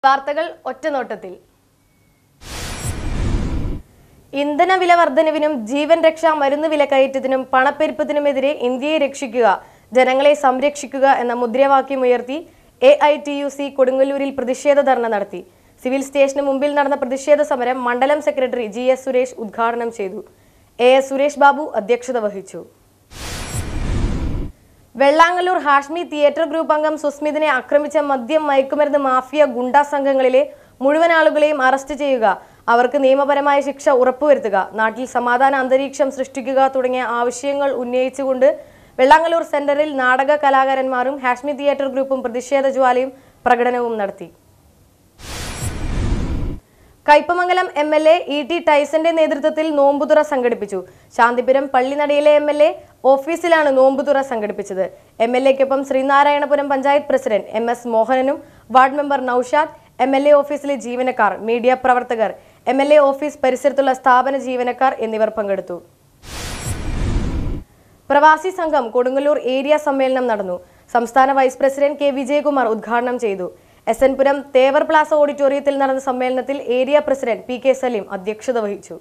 വാർത്തകൾ ഒറ്റനോട്ടത്തിൽ ഇന്ധനവില വർധനവിനും ജീവൻ രക്ഷാ മരുന്ന് വിലക്കയറ്റത്തിനും പണപ്പെരുപ്പത്തിനുമെതിരെ ഇന്ത്യയെ രക്ഷിക്കുക ജനങ്ങളെ സംരക്ഷിക്കുക എന്ന മുദ്രാവാക്യം ഉയർത്തി A I T U C കൊടുങ്ങല്ലൂരിൽ പ്രതിഷേധ ധർണ നടത്തി സിവിൽ സ്റ്റേഷന് മുമ്പിൽ നടന്ന പ്രതിഷേധ സമരം മണ്ഡലം സെക്രട്ടറി ജി എസ് സുരേഷ് ഉദ്ഘാടനം ചെയ്തു എ എസ് സുരേഷ് ബാബു അധ്യക്ഷത വഹിച്ചു വെള്ളാങ്ങല്ലൂർ ഹാഷ്മി തിയേറ്റർ ഗ്രൂപ്പ് അംഗം സുസ്മിതിനെ ആക്രമിച്ച മദ്യം മയക്കുമരുന്ന് മാഫിയ ഗുണ്ടാ സംഘങ്ങളിലെ മുഴുവൻ ആളുകളെയും അറസ്റ്റ് ചെയ്യുക അവർക്ക് നിയമപരമായ ശിക്ഷ ഉറപ്പുവരുത്തുക നാട്ടിൽ സമാധാന അന്തരീക്ഷം സൃഷ്ടിക്കുക തുടങ്ങിയ ആവശ്യങ്ങൾ ഉന്നയിച്ചുകൊണ്ട് വെള്ളാങ്ങല്ലൂർ സെന്ററിൽ നാടക കലാകാരന്മാരും ഹാഷ്മി തിയേറ്റർ ഗ്രൂപ്പും പ്രതിഷേധ ജ്വാലയും പ്രകടനവും നടത്തി Kaipamangalam M L A E T ടൈസന്റെ നേതൃത്വത്തിൽ നോമ്പുതുറ സംഘടിപ്പിച്ചു ശാന്തിപുരം പള്ളിനടയിലെ എം എൽ എ ഓഫീസിലാണ് നോമ്പുതുറ സംഘടിപ്പിച്ചത് എം എൽ എക്കൊപ്പം Sreenarayanapuram panchayat president M S മോഹനനും ward member Noushad M L A ഓഫീസിലെ ജീവനക്കാർ മീഡിയ പ്രവർത്തകർ എം എൽ എ ഓഫീസ് പരിസരത്തുള്ള സ്ഥാപന ജീവനക്കാർ എന്നിവർ പങ്കെടുത്തു പ്രവാസി സംഘം കൊടുങ്ങല്ലൂർ ഏരിയ സമ്മേളനം നടന്നു സംസ്ഥാന വൈസ് പ്രസിഡന്റ് കെ വിജയകുമാർ ഉദ്ഘാടനം ചെയ്തു S N Puram Thevar plaza ഓഡിറ്റോറിയത്തിൽ നടന്ന സമ്മേളനത്തിൽ area president P K Saleem അധ്യക്ഷത വഹിച്ചു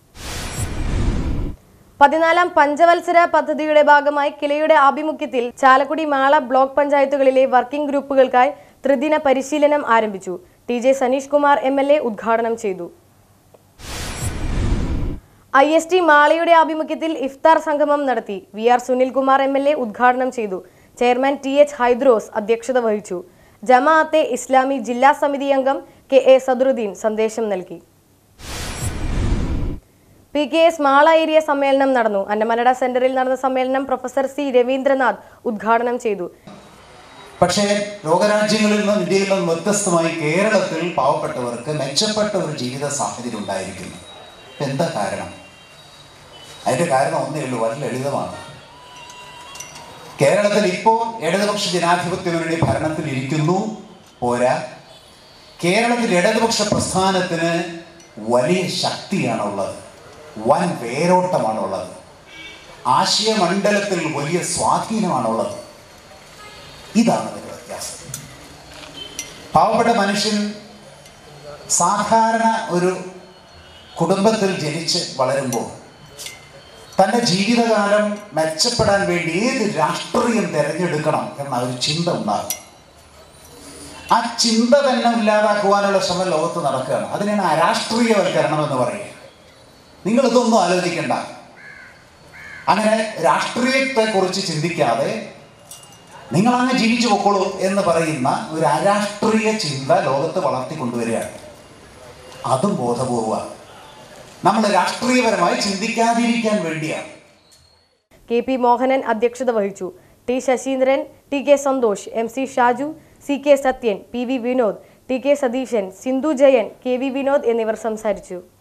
പതിനാലാം പഞ്ചവത്സര പദ്ധതിയുടെ ഭാഗമായി കിലയുടെ ആഭിമുഖ്യത്തിൽ ചാലക്കുടി മാള ബ്ലോക്ക് പഞ്ചായത്തുകളിലെ വർക്കിംഗ് ഗ്രൂപ്പുകൾക്കായി ത്രിദിന പരിശീലനം ആരംഭിച്ചു T J Saneesh Kumar M L A ഉദ്ഘാടനം ചെയ്തു ഐ എസ് ടി മാളയുടെ ആഭിമുഖ്യത്തിൽ ഇഫ്താർ സംഗമം നടത്തി V R Sunilkumar M L A ഉദ്ഘാടനം ചെയ്തു ചെയർമാൻ ടി എച്ച് ഹൈദ്രോസ് അധ്യക്ഷത വഹിച്ചു ജമാഅത്തെ ഇസ്ലാമി ജില്ലാ സമിതി അംഗം കെ എ സദറുദ്ദീൻ സന്ദേശം നൽകി P K S Mala area സമ്മേളനം നടന്നു അന്നമനട സെന്ററിൽ നടന്ന സമ്മേളനം പ്രൊഫസർ സി രവീന്ദ്രനാഥ് ഉദ്ഘാടനം ചെയ്തു പക്ഷേ ലോകരാജ്യങ്ങളിൽ നിന്നും ഇന്ത്യയിൽ നിന്നും വ്യത്യസ്തമായി കേരളത്തിൽ പാവപ്പെട്ടവർക്ക് മെച്ചപ്പെട്ട ഒരു ജീവിത സാഹചര്യം ഉണ്ടായിരിക്കുന്നു എന്താ കാരണം അതിന്റെ കാരണം ഒന്നേ ഉള്ളൂ വളരെ ലളിതമാണ് കേരളത്തിൽ ഇപ്പോൾ ഇടതുപക്ഷ ജനാധിപത്യ മുന്നണി ഭരണത്തിൽ ഇരിക്കുന്നു പോരാ കേരളത്തിൽ ഇടതുപക്ഷ പ്രസ്ഥാനത്തിന് വലിയ ശക്തിയാണുള്ളത് വൻ വേരോട്ടമാണുള്ളത് ആശയമണ്ഡലത്തിൽ വലിയ സ്വാധീനമാണുള്ളത് ഇതാണ് അതിന്റെ വ്യത്യാസം പാവപ്പെട്ട മനുഷ്യൻ സാധാരണ ഒരു കുടുംബത്തിൽ ജനിച്ച് വളരുമ്പോൾ തൻ്റെ ജീവിതകാലം മെച്ചപ്പെടാൻ വേണ്ടി ഏത് രാഷ്ട്രീയം തിരഞ്ഞെടുക്കണം എന്ന ഒരു ചിന്ത ഉണ്ടാകും ആ ചിന്ത തന്നെ ഇല്ലാതാക്കുവാനുള്ള ശ്രമം ലോകത്ത് നടക്കുകയാണ് അതിനാണ് അരാഷ്ട്രീയവൽക്കരണം എന്ന് പറയുക നിങ്ങൾ ഇതൊന്നും ആലോചിക്കണ്ട അങ്ങനെ രാഷ്ട്രീയത്തെക്കുറിച്ച് ചിന്തിക്കാതെ നിങ്ങൾ അങ്ങ് ജീവിച്ചു പൊക്കോളൂ എന്ന് പറയുന്ന ഒരു അരാഷ്ട്രീയ ചിന്ത ലോകത്ത് വളർത്തിക്കൊണ്ടുവരികയാണ് അതും ബോധപൂർവമാണ് നമ്മൾ രാഷ്ട്രീയപരമായി ചിന്തിക്കാതിരിക്കാൻ വേണ്ടിയാണ് കെ പി മോഹനൻ അധ്യക്ഷത വഹിച്ചു T Saseendran T K Santhosh M C Shaju C K Sathyan P V Vinod T K Satheesan Sindhu Jayan K V Vinod എന്നിവർ സംസാരിച്ചു